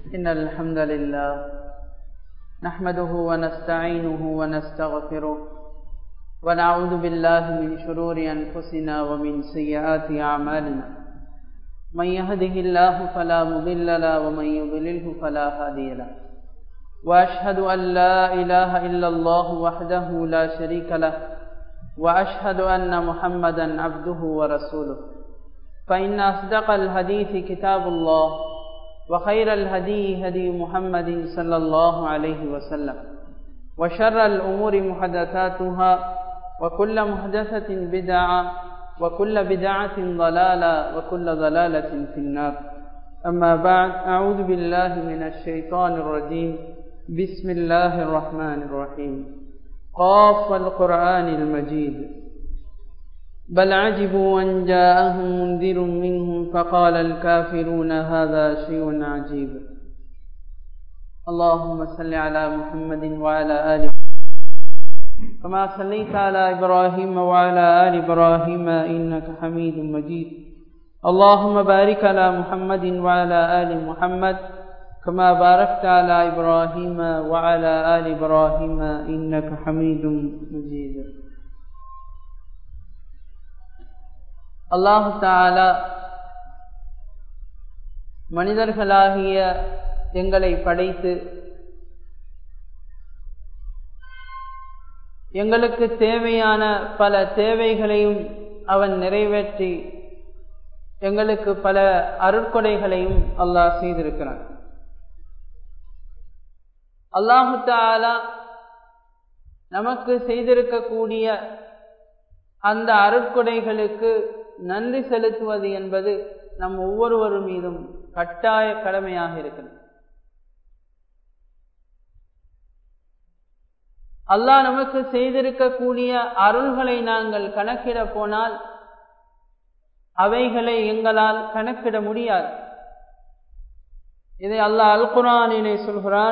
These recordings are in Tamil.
إن الحمد لله نحمده ونستعينه ونستغفره ونعوذ بالله من شرور أنفسنا ومن سيئات أعمالنا من يهده الله فلا مضل له ومن يضلله فلا هادي له وأشهد أن لا إله إلا الله وحده لا شريك له وأشهد أن محمدا عبده ورسوله فإن أصدق الحديث كتاب الله وخير الهدي هدي محمد صلى الله عليه وسلم وشر الأمور محدثاتها وكل محدثة بدعة وكل بدعة ضلالة وكل ضلالة في النار أما بعد أعوذ بالله من الشيطان الرجيم بسم الله الرحمن الرحيم قاف القرآن المجيد بل عجبوا أن جاءهم منذر منهم فقال الكافرون هذا شيء عجيب اللهم صل على محمد وعلى آل كما صليت على إبراهيم وعلى آل إبراهيم إنك حميد مجيد اللهم بارك على محمد وعلى آل محمد كما باركت على إبراهيم وعلى آل إبراهيم إنك حميد مجيد அல்லாஹு தாலா மனிதர்களாகிய எங்களை படைத்து எங்களுக்கு தேவையான பல தேவைகளையும் அவன் நிறைவேற்றி எங்களுக்கு பல அருட்கொடைகளையும் அல்லாஹ் செய்திருக்கிறான் அல்லாஹு தாலா நமக்கு செய்திருக்கக்கூடிய அந்த அருட்கொடைகளுக்கு நன்றி செலுத்துவது என்பது நம் ஒவ்வொருவர் மீதும் கட்டாய கடமையாக இருக்கிறது அல்லாஹ் நமக்கு செய்திருக்கக்கூடிய அருள்களை நாங்கள் கணக்கிட போனால் அவைகளை எங்களால் கணக்கிட முடியாது இதை அல்லாஹ் அல் குரானினை சொல்கிறான்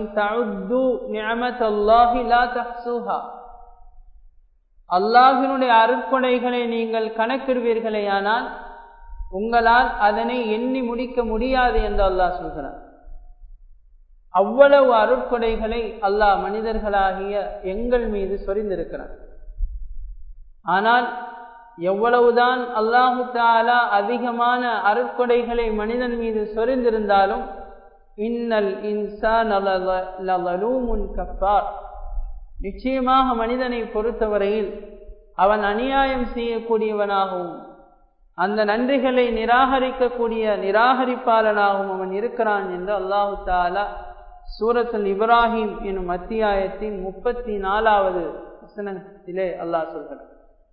அல்லாஹினுடைய அருட்கொடைகளை நீங்கள் கணக்கிடுவீர்களேயானால் உங்களால் அதனை எண்ணி முடிக்க முடியாது என்று அல்லாஹ் சொல்கிறார் அவ்வளவு அருட்கொடைகளை அல்லாஹ் மனிதர்களாகிய எங்கள் மீது சொரிந்திருக்கிறார் ஆனால் எவ்வளவுதான் அல்லாஹு தாலா அதிகமான அருட்கொடைகளை மனிதன் மீது சொரிந்திருந்தாலும் இன்னல் இன்சான் கப்பார் நிச்சயமாக மனிதனை பொறுத்தவரையில் அவன் அநியாயம் செய்யக்கூடியவனாகவும் அந்த நன்றிகளை நிராகரிக்கக்கூடிய நிராகரிப்பாளனாகவும் அவன் இருக்கிறான் என்று அல்லாஹு தாலா சூரத்துல் இப்ராஹிம் எனும் அத்தியாயத்தின் முப்பத்தி நாலாவது வசனத்திலே அல்லாஹ் சொல்கிறான்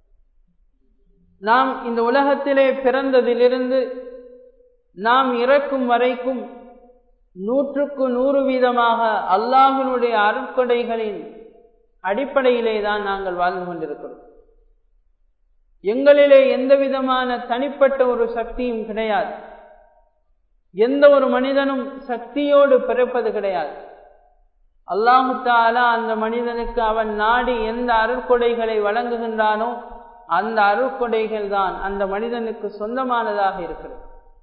நாம் இந்த உலகத்திலே பிறந்ததிலிருந்து நாம் இறக்கும் வரைக்கும் நூற்றுக்கு நூறு வீதமாக அல்லாஹினுடைய அருட்கொடைகளின் அடிப்படையிலே தான் நாங்கள் வாழ்ந்து கொண்டிருக்கிறோம் எங்களிலே எந்த விதமான தனிப்பட்ட ஒரு சக்தியும் கிடையாது எந்த ஒரு மனிதனும் சக்தியோடு பிறப்பது கிடையாது அல்லாஹு தாலா அந்த மனிதனுக்கு அவன் நாடி எந்த அருட்கொடைகளை வழங்குகின்றானோ அந்த அருட்கொடைகள் தான் அந்த மனிதனுக்கு சொந்தமானதாக இருக்கிறது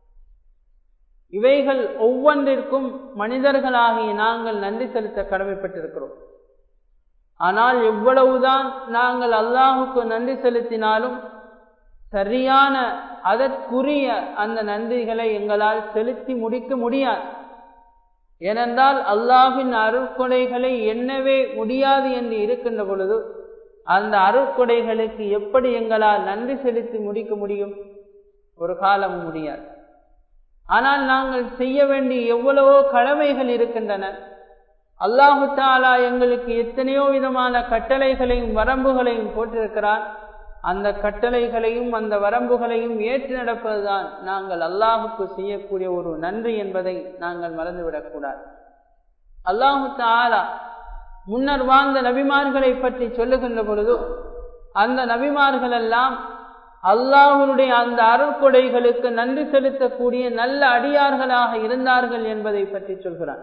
இவைகள் ஒவ்வொன்றிற்கும் மனிதர்களாகிய நாங்கள் நன்றி செலுத்த கடமைப்பட்டிருக்கிறோம் ஆனால் எவ்வளவுதான் நாங்கள் அல்லாஹுக்கு நன்றி செலுத்தினாலும் சரியான அதற்குரிய அந்த நன்றிகளை எங்களால் செலுத்தி முடிக்க முடியாது ஏனென்றால் அல்லாஹின் அருட்கொடைகளை எண்ணவே முடியாது என்று இருக்கின்ற பொழுது அந்த அருட்கொடைகளுக்கு எப்படி எங்களால் நன்றி செலுத்தி முடிக்க முடியும் ஒரு காலம் முடியாது ஆனால் நாங்கள் செய்ய வேண்டிய எவ்வளவோ கடமைகள் இருக்கின்றன அல்லாஹு தாலா எங்களுக்கு எத்தனையோ விதமான கட்டளைகளையும் வரம்புகளையும் போட்டிருக்கிறான் அந்த கட்டளைகளையும் அந்த வரம்புகளையும் ஏற்று நடப்பதுதான் நாங்கள் அல்லாஹுக்கு செய்யக்கூடிய ஒரு நன்றி என்பதை நாங்கள் மறந்துவிடக்கூடாது அல்லாஹு தாலா முன்னர் வாழ்ந்த நபிமார்களை பற்றி சொல்லுகின்ற பொழுது அந்த நபிமார்கள் எல்லாம் அல்லாஹனுடைய அந்த அருட்கொடைகளுக்கு நன்றி செலுத்தக்கூடிய நல்ல அடியார்களாக இருந்தார்கள் என்பதை பற்றி சொல்கிறான்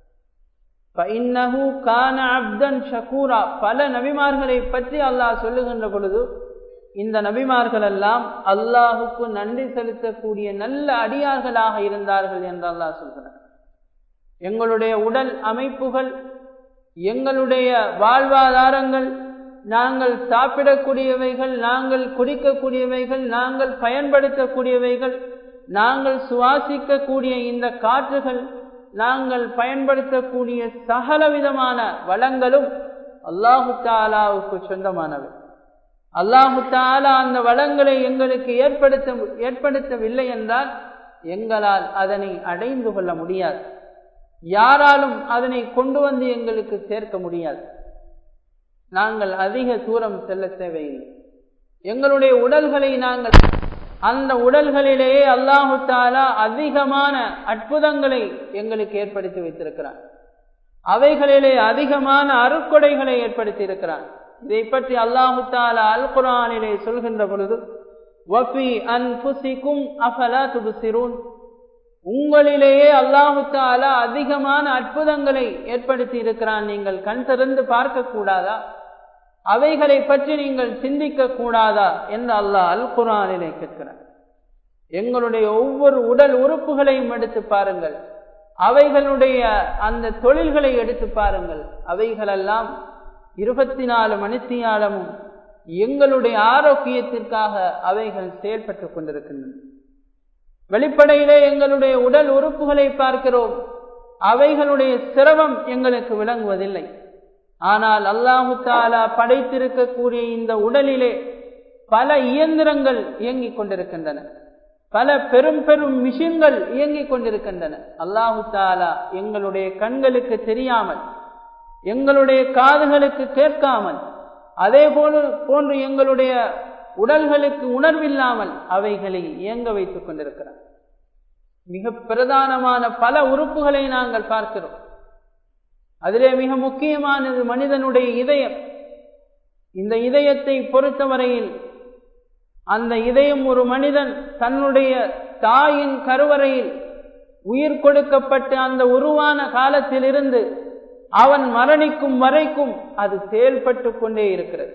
ஷகூரா பல நபிமார்களை பற்றி அல்லாஹ் சொல்லுகின்ற பொழுது இந்த நபிமார்கள் எல்லாம் அல்லாஹுக்கு நன்றி செலுத்தக்கூடிய நல்ல அடியார்களாக இருந்தார்கள் என்று அல்லாஹ் சொல்கிறார் எங்களுடைய உடல் அமைப்புகள் எங்களுடைய வாழ்வாதாரங்கள் நாங்கள் சாப்பிடக்கூடியவைகள் நாங்கள் குடிக்கக்கூடியவைகள் நாங்கள் பயன்படுத்தக்கூடியவைகள் நாங்கள் சுவாசிக்கக்கூடிய இந்த காற்றுகள் நாங்கள் பயன்படுத்தக்கூடிய சகல விதமான வளங்களும் அல்லாஹு தாலாவுக்கு சொந்தமானவை அல்லாஹு தாலா அந்த வளங்களை எங்களுக்கு ஏற்படுத்த ஏற்படுத்தவில்லை என்றால் எங்களால் அதனை அடைந்து கொள்ள முடியாது யாராலும் அதனை கொண்டு வந்து எங்களுக்கு சேர்க்க முடியாது நாங்கள் அதிக தூரம் செல்ல தேவையில்லை எங்களுடைய உடல்களை நாங்கள் அந்த உடல்களிலேயே அல்லாஹு தாலா அதிகமான அற்புதங்களை எங்களுக்கு ஏற்படுத்தி வைத்திருக்கிறான் அவைகளிலே அதிகமான அருக்கொடைகளை ஏற்படுத்தி இருக்கிறான் இதை பற்றி அல்லாஹு தாலா அல் குரானிலே சொல்கின்ற பொழுது வஃபி அன்புசிக்கும் அஃபலா துபுசிரூன் உங்களிலேயே அல்லாஹு தாலா அதிகமான அற்புதங்களை ஏற்படுத்தி இருக்கிறான் நீங்கள் கண் திறந்து பார்க்க கூடாதா அவைகளை பற்றி நீங்கள் சிந்திக்க கூடாதா என்று அல்லாஹ் அல் குரானிலே கேட்கிறார் எங்களுடைய ஒவ்வொரு உடல் உறுப்புகளையும் எடுத்து பாருங்கள் அவைகளுடைய அந்த தொழில்களை எடுத்து பாருங்கள் அவைகளெல்லாம் இருபத்தி நாலு மணித்தியாலமும் எங்களுடைய ஆரோக்கியத்திற்காக அவைகள் செயல்பட்டு கொண்டிருக்கின்றன வெளிப்படையிலே எங்களுடைய உடல் உறுப்புகளை பார்க்கிறோம் அவைகளுடைய சிரமம் எங்களுக்கு விளங்குவதில்லை ஆனால் அல்லாஹு தாலா படைத்திருக்கக்கூடிய இந்த உடலிலே பல இயந்திரங்கள் இயங்கிக் கொண்டிருக்கின்றன பல பெரும் பெரும் மிஷின்கள் இயங்கிக் கொண்டிருக்கின்றன அல்லாஹு தாலா எங்களுடைய கண்களுக்கு தெரியாமல் எங்களுடைய காதுகளுக்கு கேட்காமல் அதே போல போன்று எங்களுடைய உடல்களுக்கு உணர்வில்லாமல் அவைகளை இயங்க வைத்துக் கொண்டிருக்கிறார் மிக பிரதானமான பல உறுப்புகளை நாங்கள் பார்க்கிறோம் அதிலே மிக முக்கியமானது மனிதனுடைய இதயம் இந்த இதயத்தை பொறுத்தவரையில் அந்த இதயம் ஒரு மனிதன் தன்னுடைய தாயின் கருவறையில் உயிர் கொடுக்கப்பட்டு அந்த உருவான காலத்திலிருந்து அவன் மரணிக்கும் வரைக்கும் அது செயல்பட்டு கொண்டே இருக்கிறது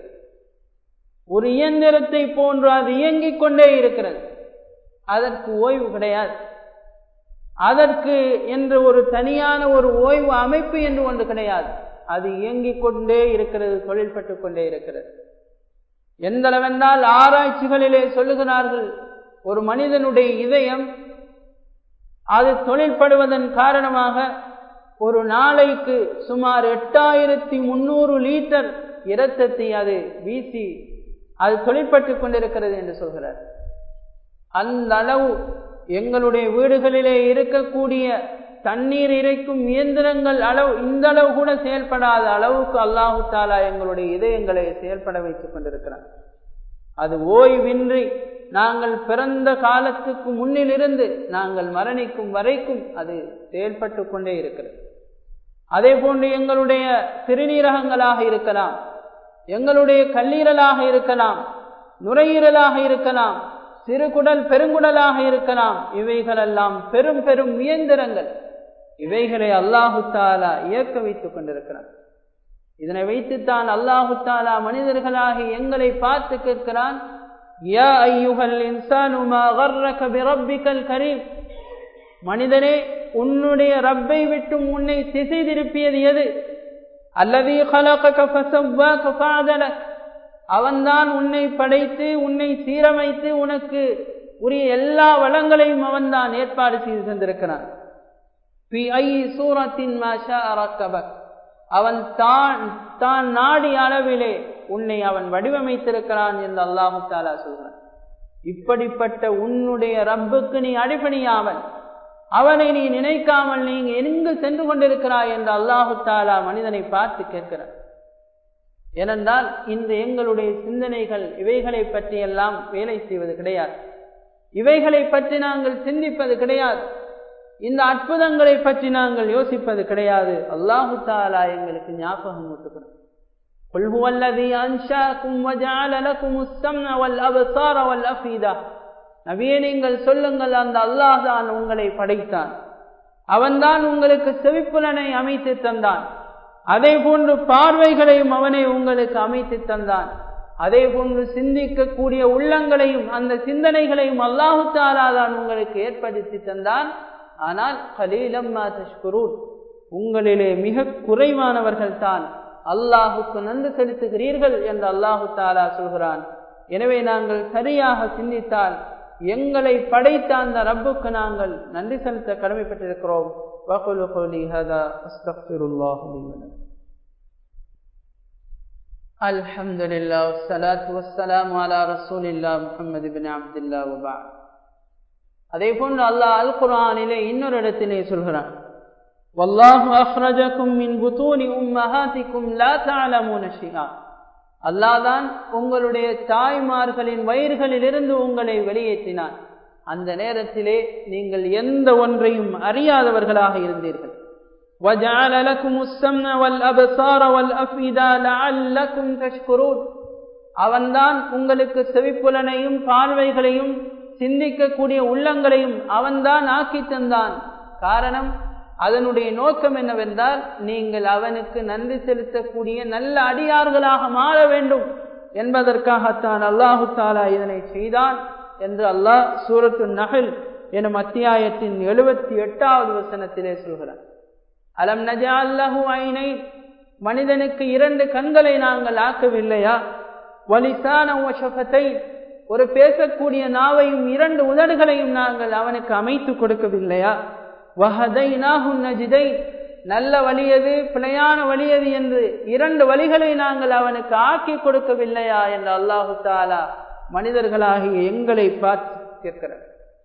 ஒரு இயந்திரத்தை போன்று அது இயங்கிக் கொண்டே இருக்கிறது அதற்கு ஓய்வு கிடையாது அதற்கு என்று ஒரு தனியான ஒரு ஓய்வு அமைப்பு என்று ஒன்று கிடையாது அது இயங்கிக் கொண்டே இருக்கிறது தொழில்பட்டு கொண்டே இருக்கிறது எந்தளவென்றால் ஆராய்ச்சிகளிலே சொல்லுகிறார்கள் ஒரு மனிதனுடைய இதயம் அது தொழில்படுவதன் காரணமாக ஒரு நாளைக்கு சுமார் எட்டாயிரத்தி முன்னூறு லீட்டர் இரத்தத்தை அது வீசி அது தொழிற்பட்டு கொண்டிருக்கிறது என்று சொல்கிறார் அந்த அளவு எங்களுடைய வீடுகளிலே இருக்கக்கூடிய தண்ணீர் இறைக்கும் இயந்திரங்கள் அளவு இந்த அளவு கூட செயல்படாத அளவுக்கு அல்லாஹு தாலா எங்களுடைய இதயங்களை செயல்பட வைத்துக் கொண்டிருக்கிறார் அது ஓய்வின்றி நாங்கள் பிறந்த காலத்துக்கு முன்னிலிருந்து நாங்கள் மரணிக்கும் வரைக்கும் அது செயல்பட்டு கொண்டே இருக்கிறது அதே போன்று எங்களுடைய சிறுநீரகங்களாக இருக்கலாம் எங்களுடைய கல்லீரலாக இருக்கலாம் நுரையீரலாக இருக்கலாம் சிறுகுடல் பெருங்குடலாக இருக்கலாம் இவைகளெல்லாம் பெரும் பெரும் இயந்திரங்கள் இவைகளை அல்லாஹு தாலா இயக்க வைத்துக் கொண்டிருக்கிறான் இதனை வைத்துத்தான் அல்லாஹு தாலா மனிதர்களாகி எங்களை பார்த்து கேட்கிறான் யா ஐயுகல் இன்சானு மா கர்ரக பிரப்பிக்கல் கரீம் மனிதனே உன்னுடைய ரப்பை விட்டும் உன்னை திசை திருப்பியது எது அல்லது அவன்தான் உன்னை படைத்து உன்னை சீரமைத்து உனக்கு உரிய எல்லா வளங்களையும் அவன்தான் ஏற்பாடு செய்து தந்திருக்கிறான் அவன் தான் தான் நாடி அளவிலே உன்னை அவன் வடிவமைத்திருக்கிறான் என்று அல்லாஹு தாலா சொல்கிறான் இப்படிப்பட்ட உன்னுடைய ரப்புக்கு நீ அடிபணியாமல் அவனை நீ நினைக்காமல் நீங்க எங்கு சென்று கொண்டிருக்கிறாய் என்று அல்லாஹு தாலா மனிதனை பார்த்து கேட்கிறார் ஏனென்றால் இந்த எங்களுடைய சிந்தனைகள் இவைகளை பற்றி எல்லாம் வேலை செய்வது கிடையாது இவைகளை பற்றி நாங்கள் சிந்திப்பது கிடையாது இந்த அற்புதங்களை பற்றி நாங்கள் யோசிப்பது கிடையாது அல்லாஹு தாலா எங்களுக்கு ஞாபகம் ஊட்டுகிறோம் قل هو الذي أنشأكم وجعل لكم السمع والأبصار والأفئدة நபியே நீங்கள் சொல்லுங்கள் அந்த அல்லாஹ் தான் உங்களை படைத்தான் அவன்தான் உங்களுக்கு செவிப்புலனை அமைத்து தந்தான் அதே போன்று பார்வைகளையும் அவனை உங்களுக்கு அமைத்து தந்தான் அதே போன்று சிந்திக்கக்கூடிய உள்ளங்களையும் அந்த சிந்தனைகளையும் அல்லாஹு தாலா தான் உங்களுக்கு ஏற்படுத்தி தந்தான் ஆனால் கலீலம் தஷ்குரூர் உங்களிலே மிக குறைவானவர்கள் தான் அல்லாஹுக்கு நன்றி செலுத்துகிறீர்கள் என்று அல்லாஹு தாலா சொல்கிறான் எனவே நாங்கள் சரியாக சிந்தித்தால் எங்களை படைத்த அந்த ரப்புக்கு நாங்கள் நன்றி செலுத்த கடமைப்பட்டிருக்கிறோம் وقل قولي هذا أستغفر الله لي ولكم الحمد لله والصلاة والسلام على رسول الله محمد بن عبد الله وبعد அதே போன்று அல்லாஹ் அல் குரானிலே இன்னொரு இடத்திலே சொல்கிறான் வல்லாஹு அஹ்ரஜக்கும் மின் புத்தூனி உம்மஹாத்திக்கும் லா தஅலமூன ஷைஆ அல்லாஹ் தான் உங்களுடைய தாய்மார்களின் வயிறுகளிலிருந்து உங்களை வெளியேற்றினான் அந்த நேரத்திலே நீங்கள் எந்த ஒன்றையும் அறியாதவர்களாக இருந்தீர்கள் وَجَعَلَ لَكُمُ السَّمْعَ وَالْأَبْصَارَ وَالْأَفْئِدَةَ لَعَلَّكُمْ تَشْكُرُونَ அவன்தான் உங்களுக்கு செவிப்புலனையும் பார்வைகளையும் சிந்திக்கக்கூடிய உள்ளங்களையும் அவன்தான் ஆக்கி தந்தான் காரணம் அதனுடைய நோக்கம் என்னவென்றால் நீங்கள் அவனுக்கு நன்றி செலுத்தக்கூடிய நல்ல அடியார்களாக மாற வேண்டும் என்பதற்காகத்தான் அல்லாஹு தாலா இதனை செய்தான் என்று அல்லாஹ் சூரத்து நகல் எனும் அத்தியாயத்தின் எழுபத்தி எட்டாவது வசனத்திலே சொல்கிறார் அலம் நஜா அல்லஹு ஐனை மனிதனுக்கு இரண்டு கண்களை நாங்கள் ஆக்கவில்லையா வலிசான ஒரு பேசக்கூடிய நாவையும் இரண்டு உதடுகளையும் நாங்கள் அவனுக்கு அமைத்து கொடுக்கவில்லையா வஹதை நாகுன் நஜிதை நல்ல வழியது பிழையான வழியது என்று இரண்டு வழிகளை நாங்கள் அவனுக்கு ஆக்கி கொடுக்கவில்லையா என்று அல்லாஹு தாலா மனிதர்களாகிய எங்களை பார்த்து கேட்கிறார்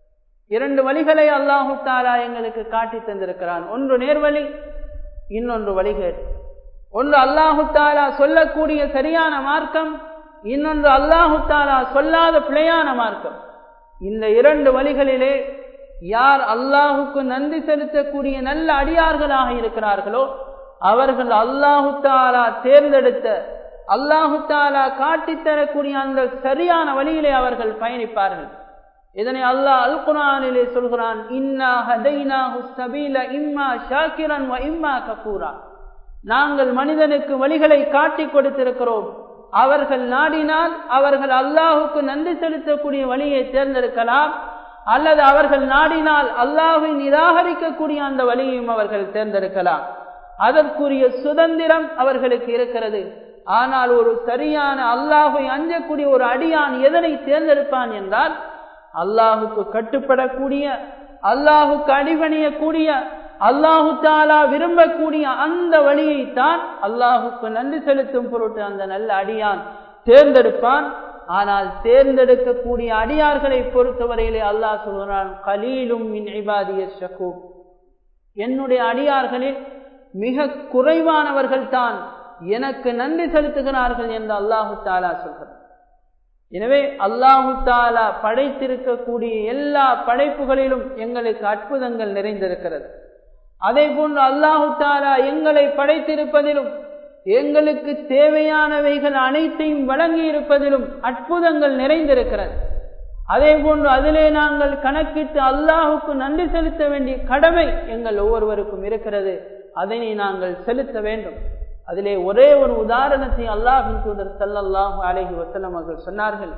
இரண்டு வழிகளை அல்லாஹு தாலா எங்களுக்கு காட்டி தந்திருக்கிறான் ஒன்று நேர்வழி இன்னொன்று வழிகேடு ஒன்று அல்லாஹு தாலா சொல்லக்கூடிய சரியான மார்க்கம் இன்னொன்று அல்லாஹு தாலா சொல்லாத பிழையான மார்க்கம் இந்த இரண்டு வழிகளிலே யார் அல்லாஹுக்கு நன்றி செலுத்தக்கூடிய நல்ல அடியார்களாக இருக்கிறார்களோ அவர்கள் அல்லாஹு தாலா தேர்ந்தெடுத்த அல்லாஹு தாலா காட்டித்தரக்கூடிய அந்த சரியான வழியிலே அவர்கள் பயணிப்பார்கள் இதனை அல்லாஹ் அல் குரானிலே சொல்கிறான் இன்னா ஹதைனாஹு சபீல இம்மா ஷாக்கிரன் வ இம்மா கபூரா நாங்கள் மனிதனுக்கு வழிகளை காட்டி கொடுத்திருக்கிறோம் அவர்கள் நாடினால் அவர்கள் அல்லாஹுக்கு நன்றி செலுத்தக்கூடிய வழியை தேர்ந்தெடுக்கலாம் அல்லது அவர்கள் நாடினால் அல்லாஹை நிராகரிக்கக்கூடிய அந்த வழியையும் அவர்கள் தேர்ந்தெடுக்கலாம் அதற்குரிய சுதந்திரம் அவர்களுக்கு இருக்கிறது ஆனால் ஒரு சரியான அல்லாஹை அஞ்சக்கூடிய ஒரு அடியான் எதனை தேர்ந்தெடுப்பான் என்றால் அல்லாஹுக்கு கட்டுப்படக்கூடிய அல்லாஹுக்கு அடிபணியக்கூடிய அல்லாஹு தாலா விரும்பக்கூடிய அந்த வழியைத்தான் அல்லாஹுக்கு நன்றி செலுத்தும் பொருட்டு அந்த நல்ல அடியான் தேர்ந்தெடுப்பான் ஆனால் தேர்ந்தெடுக்கக்கூடிய அடியார்களை பொறுத்தவரையிலே அல்லாஹ் சொல்கிறான் கலீலும் மின் இபாதிய ஷகூ என்னுடைய அடியார்களில் மிக குறைவானவர்கள் தான் எனக்கு நன்றி செலுத்துகிறார்கள் என்று அல்லாஹு தாலா சொல்கிறார் எனவே அல்லாஹு தாலா படைத்திருக்கக்கூடிய எல்லா படைப்புகளிலும் எங்களுக்கு அற்புதங்கள் நிறைந்திருக்கிறது அதே போன்று அல்லாஹு தாலா எங்களை படைத்திருப்பதிலும் எங்களுக்கு தேவையானவைகள் அனைத்தையும் வழங்கி இருப்பதிலும் அற்புதங்கள் நிறைந்திருக்கிறது அதே போன்று அதிலே நாங்கள் கணக்கிட்டு அல்லாஹுக்கு நன்றி செலுத்த வேண்டிய கடமை எங்கள் ஒவ்வொருவருக்கும் இருக்கிறது அதனை நாங்கள் செலுத்த வேண்டும் அதிலே ஒரே ஒரு உதாரணத்தை அல்லாஹின் தூதர் சல்லல்லாஹு அலஹி வசலம் அவர்கள் சொன்னார்கள்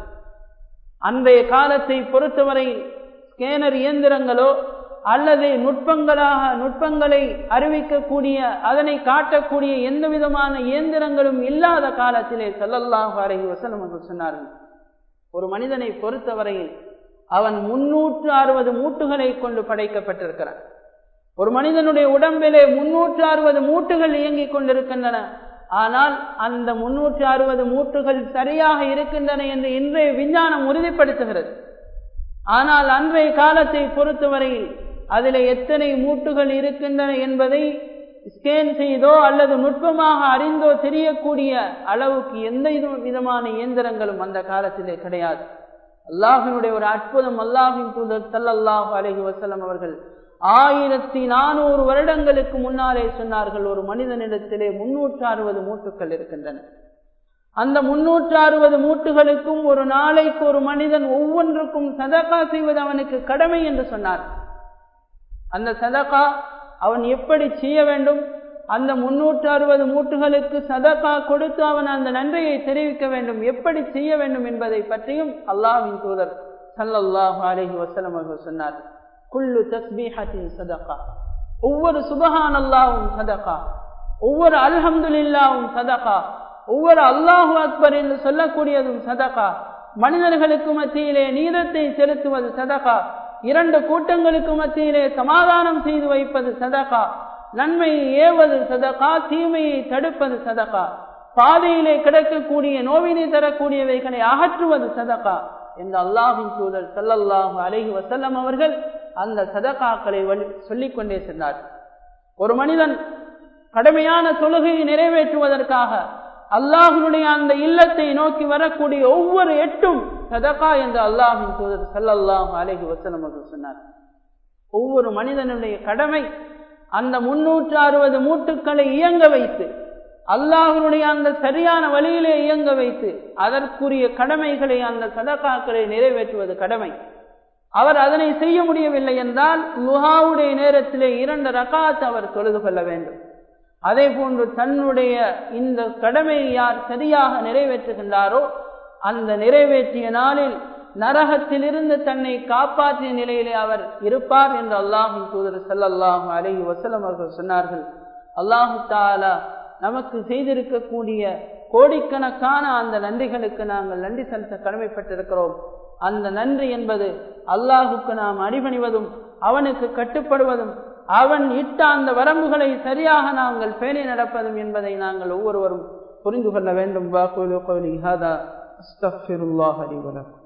அன்றைய காலத்தை பொறுத்தவரையில் ஸ்கேனர் இயந்திரங்களோ அல்லது நுட்பங்களாக நுட்பங்களை அறிவிக்கக்கூடிய அதனை காட்டக்கூடிய எந்த விதமான இயந்திரங்களும் இல்லாத காலத்திலே சல்லல்லாஹு அலஹி வசலம் அவர்கள் சொன்னார்கள் ஒரு மனிதனை பொறுத்தவரையில் அவன் முன்னூற்று அறுபது மூட்டுகளை கொண்டு படைக்கப்பட்டிருக்கிறான் ஒரு மனிதனுடைய உடம்பிலே முன்னூற்று அறுபது மூட்டுகள் இயங்கிக் கொண்டிருக்கின்றன ஆனால் அந்த முன்னூற்று அறுபது மூட்டுகள் சரியாக இருக்கின்றன என்று இன்றைய விஞ்ஞானம் உறுதிப்படுத்துகிறது ஆனால் அன்றைய காலத்தை பொறுத்தவரையில் அதில் எத்தனை மூட்டுகள் இருக்கின்றன என்பதை ஸ்கேன் செய்தோ அல்லது நுட்பமாக அறிந்தோ தெரியக்கூடிய அளவுக்கு எந்த விதமான இயந்திரங்களும் அந்த காலத்திலே கிடையாது அல்லாஹினுடைய ஒரு அற்புதம் அல்லாஹின் தூதர் சல்லல்லாஹு அலஹி வசலம் அவர்கள் ஆயிரத்தி நானூறு வருடங்களுக்கு முன்னாலே சொன்னார்கள் ஒரு மனிதனிடத்திலே முன்னூற்று அறுபது மூட்டுக்கள் இருக்கின்றன அந்த முன்னூற்று அறுபது மூட்டுகளுக்கும் ஒரு நாளைக்கு ஒரு மனிதன் ஒவ்வொன்றுக்கும் சதகா செய்வது அவனுக்கு கடமை என்று சொன்னார் அந்த சதகா அவன் எப்படி செய்ய வேண்டும் அந்த முன்னூற்று அறுபது மூட்டுகளுக்கு சதகா கொடுத்து அவன் அந்த நன்றியை தெரிவிக்க வேண்டும் எப்படி செய்ய வேண்டும் என்பதை பற்றியும் அல்லாஹின் தூதர் சல்லல்லாஹு அலஹி வசலம் அவர்கள் சொன்னார் குல்லு தஸ்பீஹத்தின் சதகா ஒவ்வொரு சுபஹான் அல்லாவும் சதகா ஒவ்வொரு அல்ஹம்துலில்லாவும் சதகா ஒவ்வொரு அல்லாஹு அக்பர் என்று சொல்லக்கூடியதும் சதகா மனிதர்களுக்கு மத்தியிலே நீதத்தை செலுத்துவது சதகா இரண்டு கூட்டங்களுக்கு மத்தியிலே சமாதானம் செய்து வைப்பது சதகா நன்மையை ஏவது சதகா தீமையை தடுப்பது சதகா பாதையிலே கிடக்கக்கூடிய நோவினை தரக்கூடியவைகளை அகற்றுவது சதகா என்று அல்லாஹின் தூதர் சல்லல்லாஹு அலைஹி வசல்லம் அவர்கள் அந்த சதகாக்களை சொல்லிக் கொண்டே சென்றார் ஒரு மனிதன் கடமையான தொழுகையை நிறைவேற்றுவதற்காக அல்லாஹினுடைய அந்த இல்லத்தை நோக்கி வரக்கூடிய ஒவ்வொரு எட்டும் சதகா என்று அல்லாஹின் தூதர் சல்லல்லாஹு அலைஹி வசல்லம் அவர்கள் சொன்னார் ஒவ்வொரு மனிதனுடைய கடமை அந்த முன்னூற்று அறுபது மூட்டுக்களை இயங்க வைத்து அல்லாஹனுடைய அந்த சரியான வழியிலே இயங்க வைத்து அதற்குரிய கடமைகளை அந்த சதகாக்களை நிறைவேற்றுவது கடமை அவர் அதனை செய்ய முடியவில்லை என்றால் லுஹாவுடைய நேரத்திலே இரண்டு ரகாத் அவர் தொழுது கொள்ள வேண்டும் அதே போன்று தன்னுடைய இந்த கடமையை யார் சரியாக நிறைவேற்றுகின்றாரோ அந்த நிறைவேற்றிய நாளில் நரகத்திலிருந்து தன்னை காப்பாற்றிய நிலையிலே அவர் இருப்பார் என்று அல்லாஹின் தூதர் சல்லல்லாஹு அலஹி வசலம் அவர்கள் சொன்னார்கள் அல்லாஹு தாலா நமக்கு செய்திருக்கக்கூடிய கோடிக்கணக்கான அந்த நன்றிகளுக்கு நாங்கள் நன்றி செலுத்த கடமைப்பட்டிருக்கிறோம் அந்த நன்றி என்பது அல்லாஹுக்கு நாம் அடிபணிவதும் அவனுக்கு கட்டுப்படுவதும் அவன் இட்ட அந்த வரம்புகளை சரியாக நாங்கள் பேணி நடப்பதும் என்பதை நாங்கள் ஒவ்வொருவரும் புரிந்து கொள்ள வேண்டும் வாக்குலு கௌலி ஹாதா அஸ்தக்ஃபிருல்லாஹ் அலி வலக்கும்